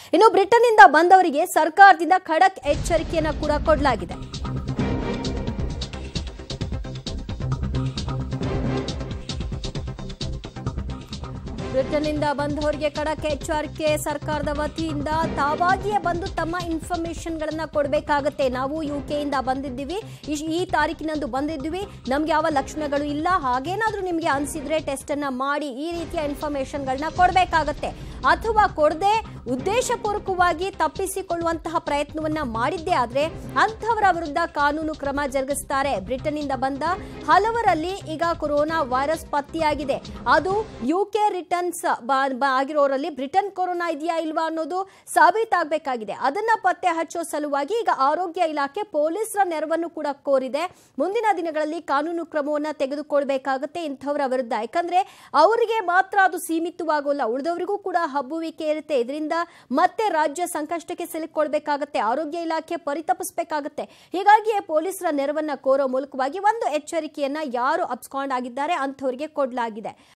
ಇನ್ನು ಬ್ರಿಟನ್ನಿಂದ ಬಂದವರಿಗೆ ಸರ್ಕಾರದಿಂದ ಖಡಕ್ ಎಚ್ಚರಿಕೆಯನ್ನ ಕೂಡ ಕೊಡಲಾಗಿದೆ ಬ್ರಿಟನ್ನಿಂದ ಬಂದವರಿಗೆ ಖಡಕ್ ಎಚ್ಚರಿಕೆ ಸರ್ಕಾರದ ವತಿಯಿಂದ ತಾವಾಗಿಯೇ ಬಂದು ತಮ್ಮ ಇನ್ಫಾರ್ಮೇಶನ್ ಗಳನ್ನ ಕೊಡಬೇಕಾಗತ್ತೆ ನಾವು ಯು ಇಂದ ಬಂದಿದ್ದೀವಿ ಇಶ್- ಈ ತಾರೀಕಿನಂದು ಬಂದಿದ್ದೀವಿ ನಮ್ಗೆ ಯಾವ ಲಕ್ಷಣಗಳು ಇಲ್ಲ ಹಾಗೇನಾದ್ರೂ ನಿಮ್ಗೆ ಅನ್ಸಿದ್ರೆ ಟೆಸ್ಟ್ ಅನ್ನ ಮಾಡಿ ಈ ರೀತಿಯ ಇನ್ಫಾರ್ಮೇಶನ್ ಗಳನ್ನ ಕೊಡಬೇಕಾಗತ್ತೆ ಅಥವಾ ಕೊಡದೆ ಉದ್ದೇಶಪೂರ್ವಕವಾಗಿ ತಪ್ಪಿಸಿಕೊಳ್ಳುವಂತಹ ಪ್ರಯತ್ನವನ್ನ ಮಾಡಿದ್ದೇ ಆದ್ರೆ ಅಂಥವರ ವಿರುದ್ಧ ಕಾನೂನು ಕ್ರಮ ಜರುಗಿಸ್ತಾರೆ ಬ್ರಿಟನ್ನಿಂದ ಬಂದ ಹಲವರಲ್ಲಿ ಈಗ ಕೊರೋನಾ ವೈರಸ್ ಪತ್ತೆಯಾಗಿದೆ ಅದು ಯು ಕೆ ರಿಟರ್ನ್ಸ್ ಆಗಿರೋರಲ್ಲಿ ಬ್ರಿಟನ್ ಕೊರೋನಾ ಇದೆಯಾ ಇಲ್ವಾ ಅನ್ನೋದು ಸಾಬೀತಾಗಬೇಕಾಗಿದೆ ಅದನ್ನ ಪತ್ತೆ ಹಚ್ಚೋ ಸಲುವಾಗಿ ಈಗ ಆರೋಗ್ಯ ಇಲಾಖೆ ಪೊಲೀಸರ ನೆರವನ್ನು ಕೂಡ ಕೋರಿದೆ ಮುಂದಿನ ದಿನಗಳಲ್ಲಿ ಕಾನೂನು ಕ್ರಮವನ್ನ ತೆಗೆದುಕೊಳ್ಬೇಕಾಗತ್ತೆ ಇಂಥವರ ವಿರುದ್ಧ ಯಾಕಂದ್ರೆ ಅವರಿಗೆ ಮಾತ್ರ ಅದು ಸೀಮಿತವಾಗೋಲ್ಲ ಉಳಿದವರಿಗೂ ಕೂಡ ಹಬ್ಬುವಿಕೆ ಇರುತ್ತೆ ಇದರಿಂದ ಮತ್ತೆ ರಾಜ್ಯ ಸಂಕಷ್ಟಕ್ಕೆ ಸಿಲುಕೊಳ್ಬೇಕಾಗತ್ತೆ ಆರೋಗ್ಯ ಇಲಾಖೆ ಪರಿತಪಿಸಬೇಕಾಗತ್ತೆ ಹೀಗಾಗಿಯೇ ಪೊಲೀಸರ ನೆರವನ್ನ ಕೋರೋ ಮೂಲಕವಾಗಿ ಒಂದು ಎಚ್ಚರಿಕೆಯನ್ನ ಯಾರು ಅಬ್ಸ್ಕಾಂಡ್ ಆಗಿದ್ದಾರೆ ಅಂಥವರಿಗೆ ಕೊಡಲಾಗಿದೆ